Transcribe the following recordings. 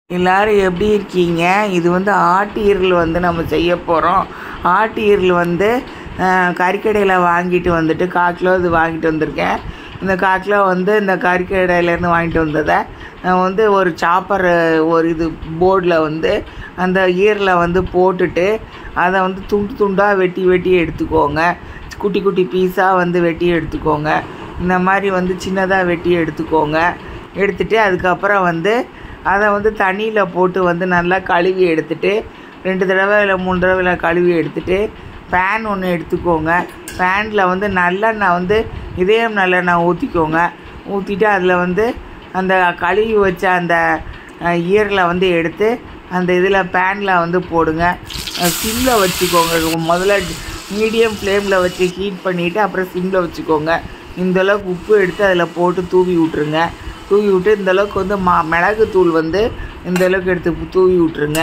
எல்லாரும் எப்படி இருக்கீங்க இது வந்து ஆட்டு ஈரல் வந்து நம்ம செய்ய போகிறோம் ஆட்டு ஈரல் வந்து அஹ், கறிக்கடையில் வாங்கிட்டு வந்துட்டு கால் கிலோ இது வாங்கிட்டு வந்திருக்கேன் இந்த கால் கிலோ வந்து இந்த கறிக்கடையிலேருந்து வாங்கிட்டு வந்ததை நான் வந்து ஒரு சாப்பர் ஒரு இது போர்டில் வந்து அந்த ஈரலை வந்து போட்டுட்டு அதை வந்து துண்டு துண்டாக வெட்டி வெட்டி எடுத்துக்கோங்க குட்டி குட்டி பீஸாக வந்து வெட்டி எடுத்துக்கோங்க இந்த மாதிரி வந்து சின்னதாக வெட்டி எடுத்துக்கோங்க எடுத்துட்டு அதுக்கப்புறம் வந்து அதை வந்து தண்ணியில் போட்டு வந்து நல்லா கழுவி எடுத்துட்டு ரெண்டு தடவை இல்லை மூணு தடவை இல்லை கழுவி எடுத்துட்டு பேன் ஒன்று எடுத்துக்கோங்க பேனில் வந்து நல்லெண்ணெய் வந்து இதயம் நல்லெண்ணெய் ஊற்றிக்கோங்க ஊற்றிட்டு அதில் வந்து அந்த கழுவி வச்ச அந்த அஹ், ஈரலை வந்து எடுத்து அந்த இதில் பேனில் வந்து போடுங்க சிம்மில் வச்சுக்கோங்க முதல்ல மீடியம் ஃப்ளேமில் வச்சு ஹீட் பண்ணிவிட்டு அப்புறம் சிம்மில் வச்சுக்கோங்க இந்த அளவுக்கு உப்பு எடுத்து அதில் போட்டு தூவி விட்ருங்க தூவி விட்டு இந்த அளவுக்கு வந்து மா மிளகு தூள் வந்து இந்த அளவுக்கு எடுத்து தூவி விட்ருங்க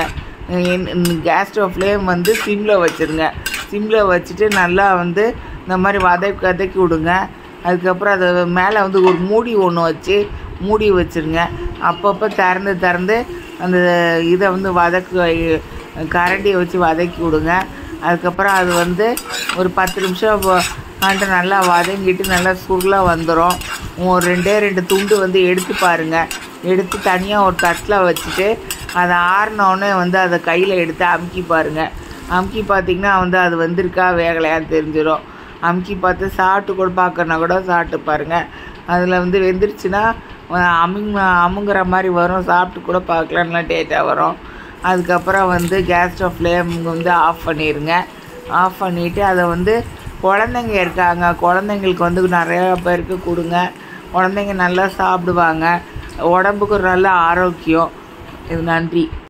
கேஸ் ஸ்டவ் ஃப்ளேம் வந்து சிம்மில் வச்சுருங்க சிம்மில் வச்சுட்டு நல்லா வந்து இந்த மாதிரி வதக்கி வதக்கி விடுங்க அதுக்கப்புறம் அதை மேலே வந்து ஒரு மூடி ஒன்று வச்சு மூடி வச்சுருங்க அப்பப்போ திறந்து திறந்து அந்த இதை வந்து வதக்கு கரண்டியை வச்சு வதக்கி விடுங்க அதுக்கப்புறம் அது வந்து ஒரு பத்து நிமிஷம் ஆண்டு நல்லா வதங்கிட்டு நல்லா சுருளாக வந்துடும் ஒரு ரெண்டே ரெண்டு துண்டு வந்து எடுத்து பாருங்கள் எடுத்து தனியாக ஒரு தட்டில் வச்சுட்டு அதை ஆறினோடனே வந்து அதை கையில் எடுத்து அமுக்கி பாருங்கள் அமுக்கி பார்த்தீங்கன்னா வந்து அது வந்திருக்கா வேகலையான்னு தெரிஞ்சிடும் அமுக்கி பார்த்து சாப்பிட்டு கூட பார்க்கறனா கூட சாப்பிட்டு பாருங்கள் அதில் வந்து வெந்துருச்சுன்னா அஹ் அமுங்க அமுங்குற மாதிரி வரும் சாப்பிட்டு கூட பார்க்கலாம் நல்லா டேட்டாக வரும் அதுக்கப்புறம் வந்து கேஸ் ஸ்டவ் ஃப்ளேம் வந்து ஆஃப் பண்ணிடுங்க ஆஃப் பண்ணிவிட்டு அதை வந்து குழந்தைங்க இருக்காங்க குழந்தைங்களுக்கு வந்து நிறையா பேருக்கு கொடுங்க குழந்தைங்க நல்லா சாப்பிடுவாங்க உடம்புக்கு ஒரு நல்ல ஆரோக்கியம் இது நன்றி